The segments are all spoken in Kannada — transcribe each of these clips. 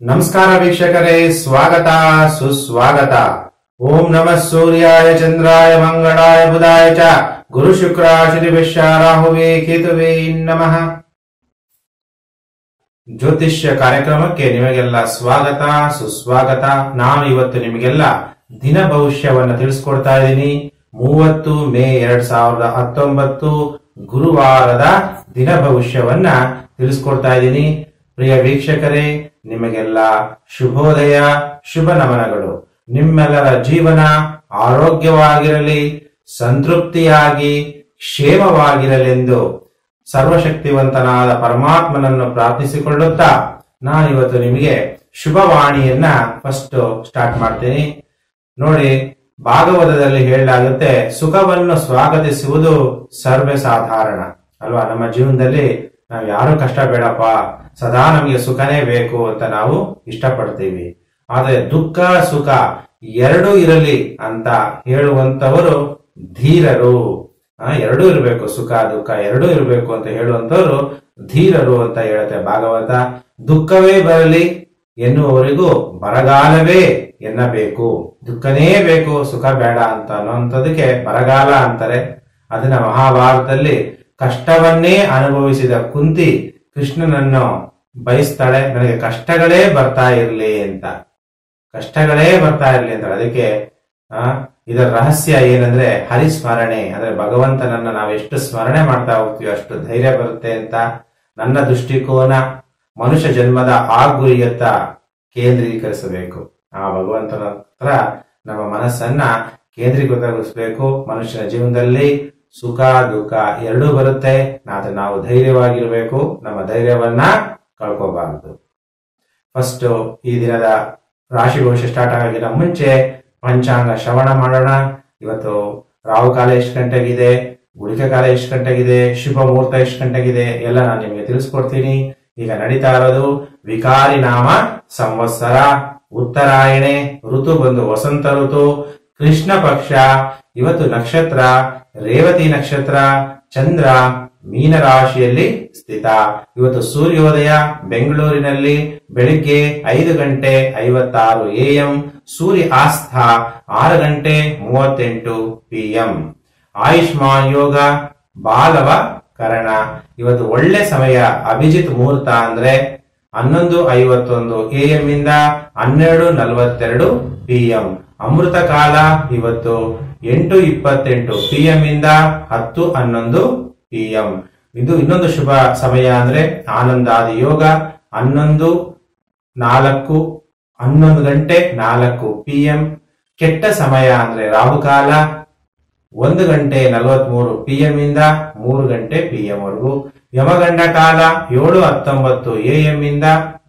ನಮಸ್ಕಾರ ವೀಕ್ಷಕರೇ ಸ್ವಾಗತ ಸುಸ್ವಾಗತ ಓಂ ನಮಃ ಸೂರ್ಯಾಯ ಚಂದ್ರಾಯ ಮಂಗಳಾಯ ಬುಧಾಯ ಚ ಗುರು ಶುಕ್ರ ಶನಿಭ್ಯ ರಾಹುವೇ ಕೇತುವೇ ನಮಃ ಜ್ಯೋತಿಷ್ಯ ಕಾರ್ಯಕ್ರಮಕ್ಕೆ ನಿಮಗೆಲ್ಲ ಸ್ವಾಗತ ಸುಸ್ವಾಗತ ನಾನು ಇವತ್ತು ನಿಮಗೆಲ್ಲ ದಿನ ಭವಿಷ್ಯವನ್ನ ತಿಳಿಸ್ಕೊಡ್ತಾ ಇದ್ದೀನಿ ಮೂವತ್ತು ಮೇ ಎರಡ್ ಸಾವಿರದ ಹತ್ತೊಂಬತ್ತು ಗುರುವಾರದ ದಿನ ಭವಿಷ್ಯವನ್ನ ತಿಳಿಸ್ಕೊಡ್ತಾ ಇದ್ದೀನಿ ಪ್ರಿಯ ವೀಕ್ಷಕರೇ ನಿಮಗೆಲ್ಲ ಶುಭೋದಯ ಶುಭ ನಮನಗಳು ನಿಮ್ಮೆಲ್ಲರ ಜೀವನ ಆರೋಗ್ಯವಾಗಿರಲಿ ಸಂತೃಪ್ತಿಯಾಗಿ ಕ್ಷೇಮವಾಗಿರಲೆಂದು ಸರ್ವಶಕ್ತಿವಂತನಾದ ಪರಮಾತ್ಮನನ್ನು ಪ್ರಾರ್ಥಿಸಿಕೊಳ್ಳುತ್ತಾ ನಾನಿವತ್ತು ನಿಮಗೆ ಶುಭವಾಣಿಯನ್ನ ಫಸ್ಟ್ ಸ್ಟಾರ್ಟ್ ಮಾಡ್ತೀನಿ ನೋಡಿ ಭಾಗವತದಲ್ಲಿ ಹೇಳಲಾಗುತ್ತೆ ಸುಖವನ್ನು ಸ್ವಾಗತಿಸುವುದು ಸರ್ವೇ ಸಾಧಾರಣ ಅಲ್ವಾ ನಮ್ಮ ಜೀವನದಲ್ಲಿ ನಾವು ಯಾರು ಕಷ್ಟ ಬೇಡಪ್ಪ ಸದಾ ನಮಗೆ ಸುಖನೇ ಬೇಕು ಅಂತ ನಾವು ಇಷ್ಟಪಡ್ತೀವಿ ಆದ್ರೆ ದುಃಖ ಸುಖ ಎರಡೂ ಇರಲಿ ಅಂತ ಹೇಳುವಂತವರು ಧೀರರು ಆ, ಎರಡೂ ಇರಬೇಕು ಸುಖ ದುಃಖ ಎರಡೂ ಇರಬೇಕು ಅಂತ ಹೇಳುವಂತವರು ಧೀರರು ಅಂತ ಹೇಳುತ್ತೆ ಭಾಗವತ ದುಃಖವೇ ಬರಲಿ ಎನ್ನುವವರಿಗೂ ಬರಗಾಲವೇ ಎನ್ನಬೇಕು ದುಃಖನೇ ಬೇಕು ಸುಖ ಬೇಡ ಅಂತ ಅನ್ನುವಂಥದಕ್ಕೆ ಬರಗಾಲ ಅಂತಾರೆ ಅದನ್ನ ಮಹಾಭಾರತದಲ್ಲಿ ಕಷ್ಟವನ್ನೇ ಅನುಭವಿಸಿದ ಕುಂತಿ ಕೃಷ್ಣನನ್ನು ಬಯಸ್ತಾಳೆ ನನಗೆ ಕಷ್ಟಗಳೇ ಬರ್ತಾ ಇರ್ಲಿ ಅಂತ ಕಷ್ಟಗಳೇ ಬರ್ತಾ ಇರ್ಲಿ ಅಂತ ಅದಕ್ಕೆ ಆ ಇದರ ರಹಸ್ಯ ಏನಂದ್ರೆ ಹರಿಸ್ಮರಣೆ ಅಂದ್ರೆ ಭಗವಂತನನ್ನ ನಾವು ಎಷ್ಟು ಸ್ಮರಣೆ ಮಾಡ್ತಾ ಹೋಗ್ತೀವಿ ಅಷ್ಟು ಧೈರ್ಯ ಬರುತ್ತೆ ಅಂತ ನನ್ನ ದೃಷ್ಟಿಕೋನ ಮನುಷ್ಯ ಜನ್ಮದ ಆ ಗುರಿಯತ್ತ ಕೇಂದ್ರೀಕರಿಸಬೇಕು ಆ ಭಗವಂತನ ಹತ್ರ ನಮ್ಮ ಮನಸ್ಸನ್ನ ಕೇಂದ್ರೀಕೃತಗೊಳಿಸಬೇಕು ಮನುಷ್ಯನ ಜೀವನದಲ್ಲಿ ಸುಖ ದುಃಖ ಎರಡೂ ಬರುತ್ತೆ ಆದ್ರೆ ನಾವು ಧೈರ್ಯವಾಗಿರ್ಬೇಕು ನಮ್ಮ ಧೈರ್ಯವನ್ನ ಕಳ್ಕೋಬಾರದು ಫಸ್ಟ್ ಈ ದಿನದ ರಾಶಿ ಭವಿಷ್ಯ ಸ್ಟಾರ್ಟ್ ಆಗೋಕ್ಕಿಂತ ಮುಂಚೆ ಪಂಚಾಂಗ ಶ್ರವಣ ಮಾಡೋಣ ಇವತ್ತು ರಾಹು ಕಾಲ ಎಷ್ಟು ಗಂಟೆಗಿದೆ ಗುಳಿಕೆ ಕಾಲ ಎಷ್ಟು ಗಂಟೆಗಿದೆ ಶುಭ ಮುಹೂರ್ತ ಎಷ್ಟು ಗಂಟೆಗಿದೆ ಎಲ್ಲ ನಾನು ನಿಮಗೆ ತಿಳಿಸ್ಕೊಡ್ತೀನಿ ಈಗ ನಡೀತಾ ಇರೋದು ವಿಕಾರಿ ನಾಮ ಸಂವತ್ಸರ ಉತ್ತರಾಯಣೆ ಋತು ಬಂದು ವಸಂತ ಋತು ಕೃಷ್ಣ ಪಕ್ಷ ಇವತ್ತು ನಕ್ಷತ್ರ ರೇವತಿ ನಕ್ಷತ್ರ ಚಂದ್ರ ಮೀನ ರಾಶಿಯಲ್ಲಿ ಸ್ಥಿತ ಇವತ್ತು ಸೂರ್ಯೋದಯ ಬೆಂಗಳೂರಿನಲ್ಲಿ ಬೆಳಿಗ್ಗೆ ಐದು ಗಂಟೆ ಐವತ್ತಾರು ಎಎಂ ಸೂರ್ಯ ಆಸ್ಥ ಆರು ಗಂಟೆ ಮೂವತ್ತೆಂಟು ಪಿಎಂ ಆಯುಷ್ಮಾನ್ ಯೋಗ ಬಾಲವ ಕರಣ ಇವತ್ತು ಒಳ್ಳೆ ಸಮಯ ಅಭಿಜಿತ್ ಮುಹೂರ್ತ ಅಂದ್ರೆ ಹನ್ನೊಂದು ಐವತ್ತೊಂದು ಎಎಂ ಇಂದ ಹನ್ನೆರಡು ನಲವತ್ತೆರಡು ಪಿಎಂ ಅಮೃತ ಕಾಲ ಇವತ್ತು ಎಂಟು ಇಪ್ಪತ್ತೆಂಟು ಪಿಎಂ ಇಂದ ಹತ್ತು ಹನ್ನೊಂದು ಪಿಎಂ ಇದು ಇನ್ನೊಂದು ಶುಭ ಸಮಯ ಅಂದ್ರೆ ಆನಂದಾದಿ ಯೋಗ ಹನ್ನೊಂದು ನಾಲ್ಕು ಹನ್ನೊಂದು ಗಂಟೆ ನಾಲ್ಕು ಪಿಎಂ ಕೆಟ್ಟ ಸಮಯ ಅಂದ್ರೆ ರಾಹುಕಾಲ ಒಂದು ಗಂಟೆ ನಲವತ್ಮೂರು ಪಿಎಂ ಇಂದ ಮೂರು ಗಂಟೆ ಪಿಎಂ ವರೆಗೂ ಯಮಗಂಡ ಕಾಲ ಏಳು ಹತ್ತೊಂಬತ್ತು ಎಎಂ ಇಂದ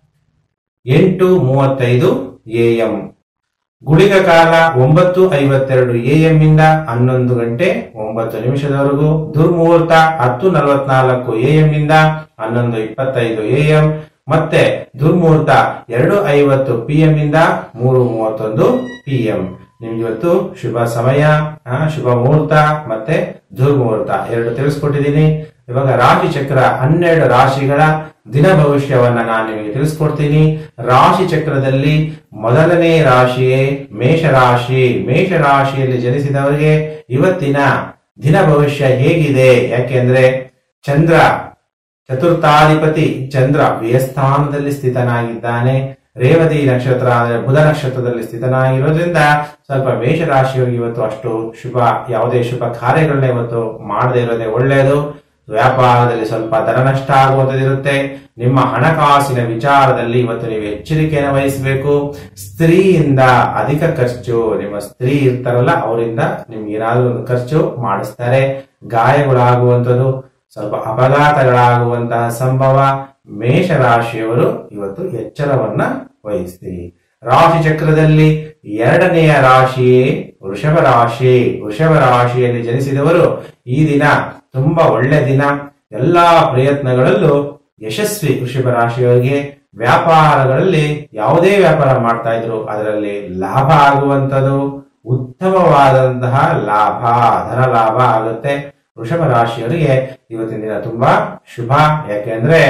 ಎಂಟು ಮೂವತ್ತೈದು ಎಎಂ ಗುಳಿಗ ಕಾಲ ಒಂಬತ್ತು ಐವತ್ತೆರಡು ಎಎಂ ಇಂದ ಹನ್ನೊಂದು ಗಂಟೆ ಒಂಬತ್ತು ನಿಮಿಷದವರೆಗೂ ದುರ್ಮುಹೂರ್ತ ಹತ್ತು ನಲವತ್ನಾಲ್ಕು ಎಎಂ ಇಂದ ಹನ್ನೊಂದು ಇಪ್ಪತ್ತೈದು ಎಎಂ ಮತ್ತೆ ದುರ್ಮುಹೂರ್ತ ಎರಡು ಐವತ್ತು ಪಿಎಂ ಇಂದ ಮೂರು ಮೂವತ್ತೊಂದು ಪಿಎಂ ನಿಮ್ಗೆ ಇವತ್ತು ಶುಭ ಸಮಯ ಆ, ಶುಭ ಮುಹೂರ್ತ ಮತ್ತೆ ದುರ್ಮುಹೂರ್ತ ಎರಡು ತಿಳಿಸ್ಕೊಟ್ಟಿದ್ದೀನಿ ಇವಾಗ ರಾಶಿ ಚಕ್ರ ಹನ್ನೆರಡು ರಾಶಿಗಳ ದಿನ ಭವಿಷ್ಯವನ್ನ ನಾನು ನಿಮಗೆ ತಿಳಿಸ್ಕೊಡ್ತೀನಿ ರಾಶಿ ಚಕ್ರದಲ್ಲಿ ಮೊದಲನೇ ರಾಶಿಯೇ ಮೇಷರಾಶಿ ಮೇಷರಾಶಿಯಲ್ಲಿ ಜನಿಸಿದವರಿಗೆ ಇವತ್ತಿನ ದಿನ ಭವಿಷ್ಯ ಹೇಗಿದೆ ಯಾಕೆಂದ್ರೆ ಚಂದ್ರ ಚತುರ್ಥಾಧಿಪತಿ ಚಂದ್ರ ವ್ಯಯಸ್ಥಾನದಲ್ಲಿ ಸ್ಥಿತನಾಗಿದ್ದಾನೆ ರೇವತಿ ನಕ್ಷತ್ರ ಅಂದ್ರೆ ಬುಧ ನಕ್ಷತ್ರದಲ್ಲಿ ಸ್ಥಿತನಾಗಿರೋದ್ರಿಂದ ಸ್ವಲ್ಪ ಮೇಷರಾಶಿಯವರಿಗೆ ಇವತ್ತು ಅಷ್ಟು ಶುಭ ಯಾವುದೇ ಶುಭ ಕಾರ್ಯಗಳನ್ನ ಇವತ್ತು ಮಾಡದೇ ಇರೋದೇ ಒಳ್ಳೆಯದು ವ್ಯಾಪಾರದಲ್ಲಿ ಸ್ವಲ್ಪ ಧನ ನಷ್ಟ ಆಗುವಂತದಿರುತ್ತೆ ನಿಮ್ಮ ಹಣಕಾಸಿನ ವಿಚಾರದಲ್ಲಿ ಇವತ್ತು ನೀವು ಎಚ್ಚರಿಕೆಯನ್ನು ವಹಿಸಬೇಕು ಸ್ತ್ರೀಯಿಂದ ಅಧಿಕ ಖರ್ಚು ನಿಮ್ಮ ಸ್ತ್ರೀ ಇರ್ತಾರಲ್ಲ ಅವರಿಂದ ನಿಮ್ಗೆ ಏನಾದ್ರೂ ಒಂದು ಖರ್ಚು ಮಾಡಿಸ್ತಾರೆ ಗಾಯಗಳಾಗುವಂಥದ್ದು ಸ್ವಲ್ಪ ಅಪಘಾತಗಳಾಗುವಂತಹ ಸಂಭವ ಮೇಷರಾಶಿಯವರು ಇವತ್ತು ಎಚ್ಚರವನ್ನ ವಹಿಸಿ ರಾಶಿ ಚಕ್ರದಲ್ಲಿ ಎರಡನೆಯ ರಾಶಿಯೇ ವೃಷಭ ರಾಶಿ ವೃಷಭ ರಾಶಿಯಲ್ಲಿ ಜನಿಸಿದವರು ಈ ದಿನ ತುಂಬಾ ಒಳ್ಳೆ ದಿನ ಎಲ್ಲಾ ಪ್ರಯತ್ನಗಳಲ್ಲೂ ಯಶಸ್ವಿ ವೃಷಭ ರಾಶಿಯವರಿಗೆ ವ್ಯಾಪಾರಗಳಲ್ಲಿ ಯಾವುದೇ ವ್ಯಾಪಾರ ಮಾಡ್ತಾ ಇದ್ರು ಅದರಲ್ಲಿ ಲಾಭ ಆಗುವಂಥದ್ದು ಉತ್ತಮವಾದಂತಹ ಲಾಭ ಧನ ಲಾಭ ಆಗುತ್ತೆ ವೃಷಭ ರಾಶಿಯವರಿಗೆ ಇವತ್ತಿನ ದಿನ ತುಂಬಾ ಶುಭ ಯಾಕೆಂದ್ರೆ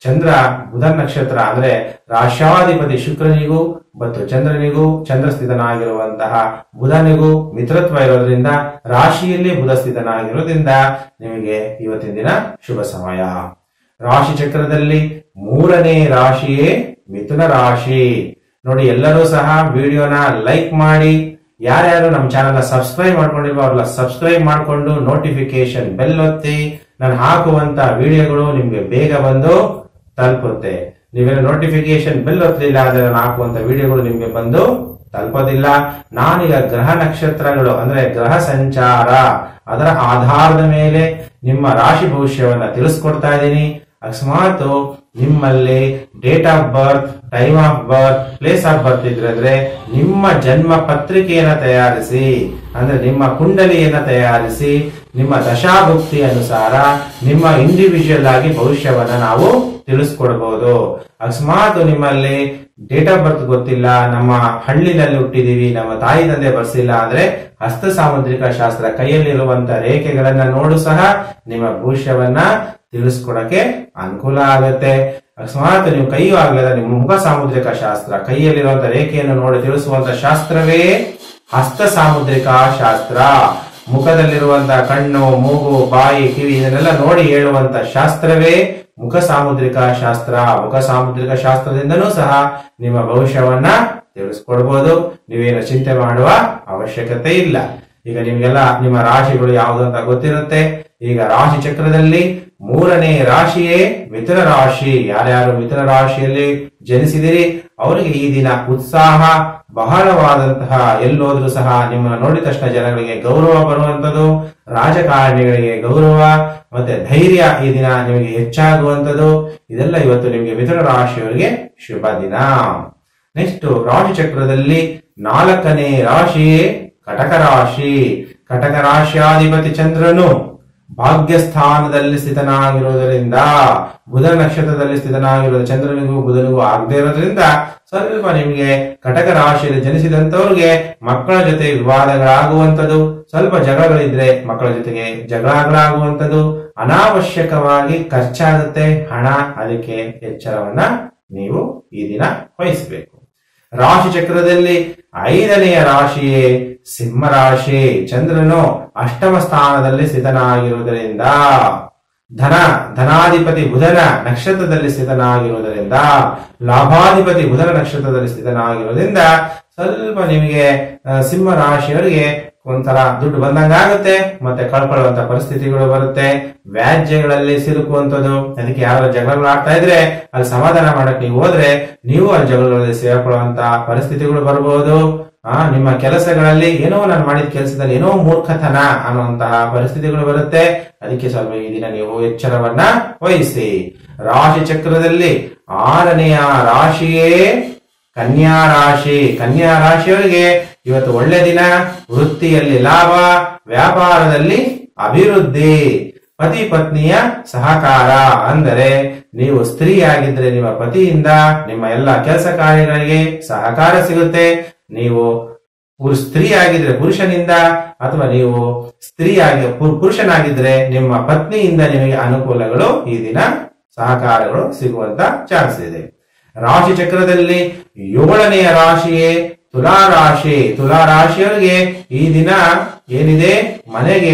ಚಂದ್ರ ಬುಧ ನಕ್ಷತ್ರ ಅಂದ್ರೆ ರಾಷ್ಟ್ರಾಧಿಪತಿ ಶುಕ್ರನಿಗೂ ಮತ್ತು ಚಂದ್ರನಿಗೂ ಚಂದ್ರ ಸ್ಥಿತನಾಗಿರುವಂತಹ ಬುಧನಿಗೂ ಮಿತ್ರತ್ವ ಇರೋದ್ರಿಂದ ರಾಶಿಯಲ್ಲಿ ಬುಧ ಸ್ಥಿತನಾಗಿರೋದ್ರಿಂದ ನಿಮಗೆ ಇವತ್ತಿನ ದಿನ ಶುಭ ಸಮಯ ರಾಶಿ ಚಕ್ರದಲ್ಲಿ ಮೂರನೇ ರಾಶಿಯೇ ಮಿಥುನ ರಾಶಿ ನೋಡಿ ಎಲ್ಲರೂ ಸಹ ವಿಡಿಯೋನ ಲೈಕ್ ಮಾಡಿ ಯಾರ್ಯಾರು ನಮ್ಮ ಚಾನೆಲ್ ಸಬ್ಸ್ಕ್ರೈಬ್ ಮಾಡ್ಕೊಂಡಿಲ್ವೋ ಅವ್ರಲ್ಲ ಸಬ್ಸ್ಕ್ರೈಬ್ ಮಾಡಿಕೊಂಡು ನೋಟಿಫಿಕೇಶನ್ ಬೆಲ್ ಒತ್ತಿ ನಾನು ಹಾಕುವಂತ ವಿಡಿಯೋಗಳು ನಿಮ್ಗೆ ಬೇಗ ಬಂದು ತಲುಪುತ್ತೆ ನೀವೇನು ನೋಟಿಫಿಕೇಶನ್ ಬೆಲ್ ಒತ್ತಲಿಲ್ಲ ಅಂದ್ರೆ ನಾನು ಹಾಕುವಂತ ವಿಡಿಯೋಗಳು ನಿಮ್ಗೆ ಬಂದು ತಲುಪೋದಿಲ್ಲ ನಾನೀಗ ಗ್ರಹ ನಕ್ಷತ್ರಗಳು ಅಂದ್ರೆ ಗ್ರಹ ಸಂಚಾರ ಅದರ ಆಧಾರದ ಮೇಲೆ ನಿಮ್ಮ ರಾಶಿ ಭವಿಷ್ಯವನ್ನ ತಿಳಿಸ್ಕೊಡ್ತಾ ಇದ್ದೀನಿ ಅಕಸ್ಮಾತ್ ನಿಮ್ಮಲ್ಲಿ date of birth time of birth place of birth ಇದ್ರೆ ನಿಮ್ಮ ಜನ್ಮ ಪತ್ರಿಕೆಯನ್ನ ತಯಾರಿಸಿ ಅಂದ್ರೆ ನಿಮ್ಮ ಕುಂಡಲಿಯನ್ನ ತಯಾರಿಸಿ ನಿಮ್ಮ ದಶಾಭುಕ್ತಿ ಅನುಸಾರ ನಿಮ್ಮ ಇಂಡಿವಿಜುವಲ್ ಆಗಿ ಭವಿಷ್ಯವನ್ನ ನಾವು ತಿಳಿಸ್ಕೊಡ್ಬಹುದು ಅಕಸ್ಮಾತ್ ನಿಮ್ಮಲ್ಲಿ ಡೇಟ್ ಆಫ್ ಬರ್ತ್ ಗೊತ್ತಿಲ್ಲ ನಮ್ಮ ಹಳ್ಳಿನಲ್ಲಿ ಹುಟ್ಟಿದೀವಿ ನಮ್ಮ ತಾಯಿ ತಂದೆ ಬರ್ಸಿಲ್ಲ ಅಂದ್ರೆ ಹಸ್ತ ಸಾಮುದ್ರಿಕ ಶಾಸ್ತ್ರ ಕೈಯಲ್ಲಿರುವಂತ ರೇಖೆಗಳನ್ನ ನೋಡು ಸಹ ನಿಮ್ಮ ಭವಿಷ್ಯವನ್ನ ತಿಳಿಸ್ಕೊಡಕ್ಕೆ ಅನುಕೂಲ ಆಗತ್ತೆ ಅಕಸ್ಮಾತ್ ನೀವು ಕೈಯೂ ಆಗ್ಲಿಲ್ಲ ನಿಮ್ಮ ಮುಖ ಸಾಮುದ್ರಿಕ ಶಾಸ್ತ್ರ ಕೈಯಲ್ಲಿರುವಂತ ರೇಖೆಯನ್ನು ನೋಡಿ ತಿಳಿಸುವಂತ ಶಾಸ್ತ್ರವೇ ಹಸ್ತ ಸಾಮುದ್ರಿಕ ಶಾಸ್ತ್ರ ಮುಖದಲ್ಲಿರುವಂತಹ ಕಣ್ಣು ಮೂಗು ಬಾಯಿ ಕಿವಿ ಇದನ್ನೆಲ್ಲ ನೋಡಿ ಹೇಳುವಂತ ಶಾಸ್ತ್ರವೇ ಮುಖ ಸಾಮುದ್ರಿಕ ಶಾಸ್ತ್ರ ಮುಖ ಸಾಮುದ್ರಿಕ ಶಾಸ್ತ್ರದಿಂದನೂ ಸಹ ನಿಮ್ಮ ಭವಿಷ್ಯವನ್ನ ತಿಳಿಸ್ಕೊಡ್ಬೋದು ನೀವೇನು ಚಿಂತೆ ಮಾಡುವ ಅವಶ್ಯಕತೆ ಇಲ್ಲ ಈಗ ನಿಮ್ಗೆಲ್ಲ ನಿಮ್ಮ ರಾಶಿಗಳು ಯಾವುದು ಅಂತ ಗೊತ್ತಿರುತ್ತೆ ಈಗ ರಾಶಿ ಚಕ್ರದಲ್ಲಿ ಮೂರನೇ ರಾಶಿಯೇ ಮಿಥುನ ರಾಶಿ ಯಾರ್ಯಾರು ಮಿಥುನ ರಾಶಿಯಲ್ಲಿ ಜನಿಸಿದಿರಿ ಅವರಿಗೆ ಈ ದಿನ ಉತ್ಸಾಹ ಬಹಳವಾದಂತಹ ಎಲ್ಲೋದ್ರೂ ಸಹ ನಿಮ್ಮನ್ನು ನೋಡಿದ ತಕ್ಷಣ ಜನಗಳಿಗೆ ಗೌರವ ಬರುವಂತದ್ದು ರಾಜಕಾರಣಿಗಳಿಗೆ ಗೌರವ ಮತ್ತೆ ಧೈರ್ಯ ಈ ದಿನ ನಿಮಗೆ ಹೆಚ್ಚಾಗುವಂತದ್ದು ಇದೆಲ್ಲ ಇವತ್ತು ನಿಮಗೆ ಮಿಥುನ ರಾಶಿಯವರಿಗೆ ಶುಭ ದಿನ ನೆಕ್ಸ್ಟ್ ರಾಶಿ ಚಕ್ರದಲ್ಲಿ ನಾಲ್ಕನೇ ರಾಶಿಯೇ ಕಟಕ ರಾಶಿ ಕಟಕ ರಾಶಿಯಾಧಿಪತಿ ಚಂದ್ರನು ಭಾಗ್ಯಸ್ಥಾನದಲ್ಲಿ ಸ್ಥಿತನಾಗಿರುವುದರಿಂದ ಬುಧ ನಕ್ಷತ್ರದಲ್ಲಿ ಸ್ಥಿತನಾಗಿರುವ ಚಂದ್ರನಿಗೂ ಬುಧನಿಗೂ ಆಗದೆ ಇರೋದ್ರಿಂದ ಸ್ವಲ್ಪ ನಿಮಗೆ ಕಟಕ ರಾಶಿಯಲ್ಲಿ ಜನಿಸಿದಂತವ್ರಿಗೆ ಮಕ್ಕಳ ಜೊತೆ ವಿವಾದಗಳಾಗುವಂಥದ್ದು ಸ್ವಲ್ಪ ಜಗಳಗಳಿದ್ರೆ ಮಕ್ಕಳ ಜೊತೆಗೆ ಜಗಳಗಳಾಗುವಂಥದ್ದು ಅನಾವಶ್ಯಕವಾಗಿ ಖರ್ಚಾಗುತ್ತೆ ಹಣ ಅದಕ್ಕೆ ಎಚ್ಚರವನ್ನ ನೀವು ಈ ದಿನ ವಹಿಸಬೇಕು ರಾಶಿ ಚಕ್ರದಲ್ಲಿ ಐದನೆಯ ರಾಶಿಯೇ ಸಿಂಹ ರಾಶಿ ಚಂದ್ರನು ಅಷ್ಟಮ ಸ್ಥಾನದಲ್ಲಿ ಸ್ಥಿತನಾಗಿರುವುದರಿಂದ ಧನ ಧನಾಧಿಪತಿ ಬುಧನ ನಕ್ಷತ್ರದಲ್ಲಿ ಸ್ಥಿತನಾಗಿರುವುದರಿಂದ ಲಾಭಾಧಿಪತಿ ಬುಧನ ನಕ್ಷತ್ರದಲ್ಲಿ ಸ್ಥಿತನಾಗಿರುವುದರಿಂದ ಸ್ವಲ್ಪ ನಿಮಗೆ ಆ, ಸಿಂಹ ರಾಶಿಯವರಿಗೆ ಒಂಥರ ದುಡ್ಡು ಬಂದಂಗಾಗುತ್ತೆ ಮತ್ತೆ ಕಳ್ಕೊಳ್ಳುವಂತ ಪರಿಸ್ಥಿತಿಗಳು ಬರುತ್ತೆ ವ್ಯಾಜ್ಯಗಳಲ್ಲಿ ಸಿಲುಕುವಂಥದ್ದು ಅದಕ್ಕೆ ಯಾರು ಜಗಳಗಳು ಆಡ್ತಾ ಇದ್ರೆ ಅಲ್ಲಿ ಸಮಾಧಾನ ಮಾಡಕ್ ನೀವು ಹೋದ್ರೆ ನೀವು ಅಲ್ಲಿ ಜಗಳಗಳಲ್ಲಿ ಸೇರ್ಕೊಳ್ಳುವಂತ ಪರಿಸ್ಥಿತಿಗಳು ಬರಬಹುದು ಆ ನಿಮ್ಮ ಕೆಲಸಗಳಲ್ಲಿ ಏನೋ ನಾನು ಮಾಡಿದ ಕೆಲಸದಲ್ಲಿ ಏನೋ ಮೂರ್ಖತನ ಅನ್ನುವಂತಹ ಪರಿಸ್ಥಿತಿಗಳು ಬರುತ್ತೆ ಅದಕ್ಕೆ ಸ್ವಲ್ಪ ಈ ದಿನ ನೀವು ಎಚ್ಚರವನ್ನ ವಹಿಸಿ ರಾಶಿ ಚಕ್ರದಲ್ಲಿ ಆರನೆಯ ರಾಶಿಯೇ ಕನ್ಯಾ ರಾಶಿ ಕನ್ಯಾ ರಾಶಿಯವರಿಗೆ ಇವತ್ತು ಒಳ್ಳೆ ದಿನ ವೃತ್ತಿಯಲ್ಲಿ ಲಾಭ ವ್ಯಾಪಾರದಲ್ಲಿ ಅಭಿವೃದ್ಧಿ ಪತಿ ಪತ್ನಿಯ ಸಹಕಾರ ಅಂದರೆ ನೀವು ಸ್ತ್ರೀ ಆಗಿದ್ರೆ ನಿಮ್ಮ ಪತಿಯಿಂದ ನಿಮ್ಮ ಎಲ್ಲ ಕೆಲಸ ಕಾರ್ಯಗಳಿಗೆ ಸಹಕಾರ ಸಿಗುತ್ತೆ ನೀವು ಪುರು- ಸ್ತ್ರೀ ಆಗಿದ್ರೆ ಪುರುಷನಿಂದ ಅಥವಾ ನೀವು ಸ್ತ್ರೀ ಆಗಿ ಪು- ಪುರುಷನಾಗಿದ್ರೆ ನಿಮ್ಮ ಪತ್ನಿಯಿಂದ ನಿಮಗೆ ಅನುಕೂಲಗಳು ಈ ದಿನ ಸಹಕಾರಗಳು ಸಿಗುವಂತ ಚಾನ್ಸ್ ಇದೆ ರಾಶಿ ಚಕ್ರದಲ್ಲಿ ಏಳನೆಯ ರಾಶಿಯೇ ತುಲಾ ರಾಶಿ ತುಲಾ ರಾಶಿಯವರಿಗೆ ಈ ದಿನ ಏನಿದೆ ಮನೆಗೆ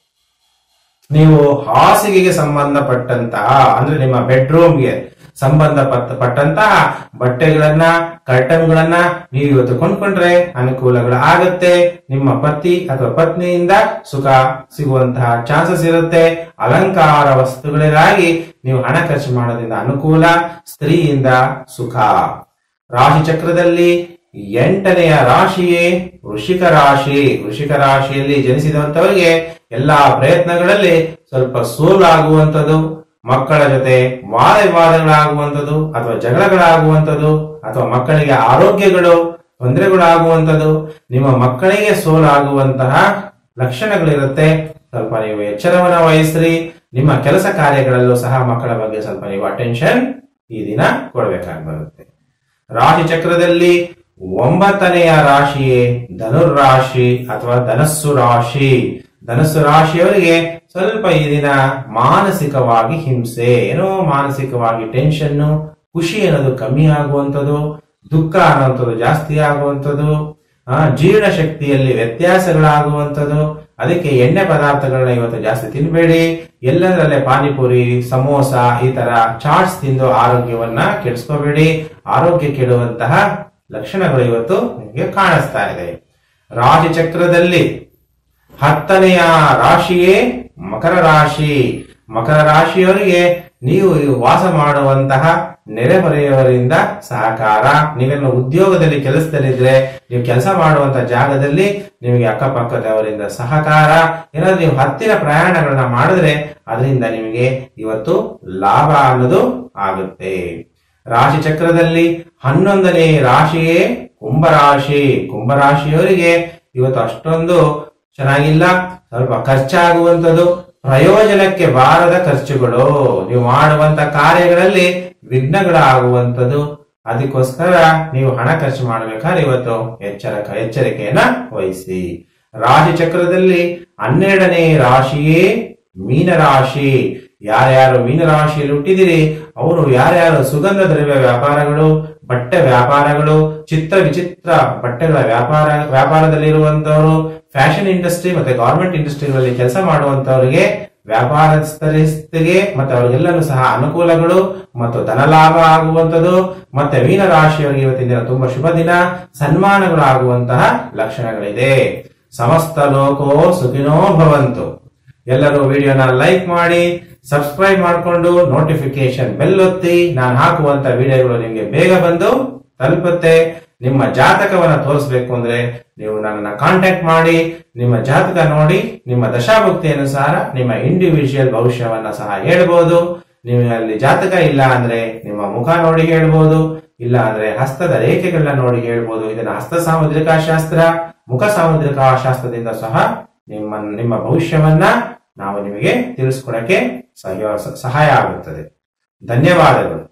ನೀವು ಹಾಸಿಗೆಗೆ ಸಂಬಂಧಪಟ್ಟಂತಹ ಅಂದ್ರೆ ನಿಮ್ಮ ಬೆಡ್ರೂಮ್ಗೆ ಸಂಬಂಧಪಟ್ಟ ಪಟ್ಟಂತಹ ಬಟ್ಟೆಗಳನ್ನ ಕರ್ಟನ್ಗಳನ್ನ ನೀವು ಇವತ್ತು ಕೊಂಡ್ಕೊಂಡ್ರೆ ಅನುಕೂಲಗಳು ಆಗತ್ತೆ ನಿಮ್ಮ ಪತಿ ಅಥವಾ ಪತ್ನಿಯಿಂದ ಸುಖ ಸಿಗುವಂತಹ ಚಾನ್ಸಸ್ ಇರುತ್ತೆ ಅಲಂಕಾರ ವಸ್ತುಗಳಿಗಾಗಿ ನೀವು ಹಣ ಖರ್ಚು ಮಾಡೋದ್ರಿಂದ ಅನುಕೂಲ ಸ್ತ್ರೀಯಿಂದ ಸುಖ ರಾಶಿ ಚಕ್ರದಲ್ಲಿ ಎಂಟನೆಯ ರಾಶಿಯೇ ವೃಷಿಕ ರಾಶಿ ವೃಷಿಕ ರಾಶಿಯಲ್ಲಿ ಜನಿಸಿದಂತವರಿಗೆ ಎಲ್ಲಾ ಪ್ರಯತ್ನಗಳಲ್ಲಿ ಸ್ವಲ್ಪ ಸೋಲಾಗುವಂಥದ್ದು ಮಕ್ಕಳ ಜೊತೆ ವಾದ ವಿವಾದಗಳಾಗುವಂಥದ್ದು ಅಥವಾ ಜಗಳಗಳಾಗುವಂಥದ್ದು ಅಥವಾ ಮಕ್ಕಳಿಗೆ ಆರೋಗ್ಯಗಳು ತೊಂದರೆಗಳಾಗುವಂಥದ್ದು ನಿಮ್ಮ ಮಕ್ಕಳಿಗೆ ಸೋಲಾಗುವಂತಹ ಲಕ್ಷಣಗಳಿರುತ್ತೆ ಸ್ವಲ್ಪ ನೀವು ಎಚ್ಚರವನ್ನ ವಹಿಸ್ರಿ ನಿಮ್ಮ ಕೆಲಸ ಕಾರ್ಯಗಳಲ್ಲೂ ಸಹ ಮಕ್ಕಳ ಬಗ್ಗೆ ಸ್ವಲ್ಪ ನೀವು ಅಟೆನ್ಷನ್ ಈ ದಿನ ಕೊಡಬೇಕಾಗಿ ಬರುತ್ತೆ ರಾಶಿ ಚಕ್ರದಲ್ಲಿ ಒಂಬತ್ತನೆಯ ರಾಶಿಯೇ ಧನುರ್ ರಾಶಿ ಅಥವಾ ಧನಸ್ಸು ರಾಶಿ ಧನಸ್ಸು ರಾಶಿಯವರಿಗೆ ಸ್ವಲ್ಪ ಈ ದಿನ ಮಾನಸಿಕವಾಗಿ ಹಿಂಸೆ ಏನೋ ಮಾನಸಿಕವಾಗಿ ಟೆನ್ಷನ್ ಖುಷಿ ಅನ್ನೋದು ಕಮ್ಮಿ ಆಗುವಂಥದ್ದು ದುಃಖ ಅನ್ನುವಂಥದ್ದು ಜಾಸ್ತಿ ಆಗುವಂಥದ್ದು ಆ, ಜೀರ್ಣ ಶಕ್ತಿಯಲ್ಲಿ ವ್ಯತ್ಯಾಸಗಳಾಗುವಂಥದ್ದು ಅದಕ್ಕೆ ಎಣ್ಣೆ ಪದಾರ್ಥಗಳನ್ನ ಇವತ್ತು ಜಾಸ್ತಿ ತಿನ್ಬೇಡಿ ಎಲ್ಲದರಲ್ಲೇ ಪಾನಿಪುರಿ ಸಮೋಸ ಈ ತರ ಚಾಟ್ಸ್ ತಿಂದು ಆರೋಗ್ಯವನ್ನ ಕೆಡಿಸ್ಕೋಬೇಡಿ ಆರೋಗ್ಯ ಕೆಡುವಂತಹ ಲಕ್ಷಣಗಳು ಇವತ್ತು ನಿಮಗೆ ಕಾಣಿಸ್ತಾ ಇದೆ ರಾಶಿ ಚಕ್ರದಲ್ಲಿ ಹತ್ತನೆಯ ರಾಶಿಯೇ ಮಕರ ರಾಶಿ ಮಕರ ರಾಶಿಯವರಿಗೆ ನೀವು ವಾಸ ಮಾಡುವಂತಹ ನೆರೆಹೊರೆಯವರಿಂದ ಸಹಕಾರ ನೀವೇನು ಉದ್ಯೋಗದಲ್ಲಿ ಕೆಲಸದಲ್ಲಿದ್ರೆ ನೀವು ಕೆಲಸ ಮಾಡುವಂತಹ ಜಾಗದಲ್ಲಿ ನಿಮಗೆ ಅಕ್ಕಪಕ್ಕದವರಿಂದ ಸಹಕಾರ ಏನಾದ್ರು ನೀವು ಹತ್ತಿರ ಪ್ರಯಾಣಗಳನ್ನ ಮಾಡಿದ್ರೆ ಅದರಿಂದ ನಿಮಗೆ ಇವತ್ತು ಲಾಭ ಅನ್ನೋದು ಆಗುತ್ತೆ ರಾಶಿ ಚಕ್ರದಲ್ಲಿ ಹನ್ನೊಂದನೇ ರಾಶಿಯೇ ಕುಂಭರಾಶಿ ಕುಂಭರಾಶಿಯವರಿಗೆ ಇವತ್ತು ಅಷ್ಟೊಂದು ಚೆನ್ನಾಗಿಲ್ಲ ಸ್ವಲ್ಪ ಖರ್ಚಾಗುವಂಥದ್ದು ಪ್ರಯೋಜನಕ್ಕೆ ಬಾರದ ಖರ್ಚುಗಳು ನೀವು ಮಾಡುವಂತ ಕಾರ್ಯಗಳಲ್ಲಿ ವಿಘ್ನಗಳಾಗುವಂಥದ್ದು ಅದಕ್ಕೋಸ್ಕರ ನೀವು ಹಣ ಖರ್ಚು ಮಾಡಬೇಕಾದ್ರೆ ಇವತ್ತು ಎಚ್ಚರ ಎಚ್ಚರಿಕೆಯನ್ನ ವಹಿಸಿ ರಾಶಿ ಚಕ್ರದಲ್ಲಿ ಹನ್ನೆರಡನೇ ರಾಶಿಯೇ ಮೀನರಾಶಿ ಯಾರ್ಯಾರು ಮೀನರಾಶಿಯಲ್ಲಿ ಹುಟ್ಟಿದಿರಿ ಅವರು ಯಾರ್ಯಾರು ಸುಗಂಧ ದ್ರವ್ಯ ವ್ಯಾಪಾರಗಳು ಬಟ್ಟೆ ವ್ಯಾಪಾರಗಳು ಚಿತ್ರ ವಿಚಿತ್ರ ಬಟ್ಟೆಗಳ ವ್ಯಾಪಾರ ವ್ಯಾಪಾರದಲ್ಲಿರುವಂತವರು ಫ್ಯಾಷನ್ ಇಂಡಸ್ಟ್ರಿ ಮತ್ತೆ ಗವರ್ಮೆಂಟ್ ಇಂಡಸ್ಟ್ರಿಗಳಲ್ಲಿ ಕೆಲಸ ಮಾಡುವಂತವರಿಗೆ ವ್ಯಾಪಾರಸ್ಥರಿಗೆ ಮತ್ತೆ ಅವರಿಗೆಲ್ಲರೂ ಸಹ ಅನುಕೂಲಗಳು ಮತ್ತು ಧನಲಾಭ ಆಗುವಂತದ್ದು ಮತ್ತೆ ಮೀನರಾಶಿಯವರಿಗೆ ಇವತ್ತಿನ ದಿನ ತುಂಬಾ ಶುಭ ದಿನ ಸನ್ಮಾನಗಳು ಆಗುವಂತಹ ಲಕ್ಷಣಗಳಿದೆ ಸಮಸ್ತ ಲೋಕೋ ಸುಖಿನೋ ಭವಂತು ಎಲ್ಲರೂ ವಿಡಿಯೋನ ಲೈಕ್ ಮಾಡಿ ಸಬ್ಸ್ಕ್ರೈಬ್ ಮಾಡಿಕೊಂಡು ನೋಟಿಫಿಕೇಶನ್ ಬೆಲ್ ಒತ್ತಿ ನಾನು ಹಾಕುವಂತ ವಿಡಿಯೋಗಳು ನಿಮಗೆ ಬೇಗ ಬಂದು ತಲುಪುತ್ತೆ ನಿಮ್ಮ ಜಾತಕವನ್ನ ತೋರಿಸ್ಬೇಕು ಅಂದ್ರೆ ನೀವು ನನ್ನನ್ನ ಕಾಂಟ್ಯಾಕ್ಟ್ ಮಾಡಿ ನಿಮ್ಮ ಜಾತಕ ನೋಡಿ ನಿಮ್ಮ ದಶಾಭುಕ್ತಿ ಅನುಸಾರ ನಿಮ್ಮ ಇಂಡಿವಿಜುವಲ್ ಭವಿಷ್ಯವನ್ನ ಸಹ ಹೇಳ್ಬೋದು ನೀವು ಅಲ್ಲಿ ಜಾತಕ ಇಲ್ಲ ಅಂದ್ರೆ ನಿಮ್ಮ ಮುಖ ನೋಡಿ ಹೇಳ್ಬೋದು ಇಲ್ಲ ಅಂದ್ರೆ ಹಸ್ತದ ರೇಖೆಗಳನ್ನ ನೋಡಿ ಹೇಳ್ಬೋದು ಇದನ್ನ ಹಸ್ತ ಸಾಮುದ್ರಿಕ ಶಾಸ್ತ್ರ ಮುಖ ಸಾಮುದ್ರಿಕ ಶಾಸ್ತ್ರದಿಂದ ಸಹ ನಿಮ್ಮ ನಿಮ್ಮ ಭವಿಷ್ಯವನ್ನ ನಾವು ನಿಮಗೆ ತಿಳಿಸ್ಕೊಡಕ್ಕೆ ಸಹಯ ಸಹಾಯ ಆಗುತ್ತದೆ ಧನ್ಯವಾದಗಳು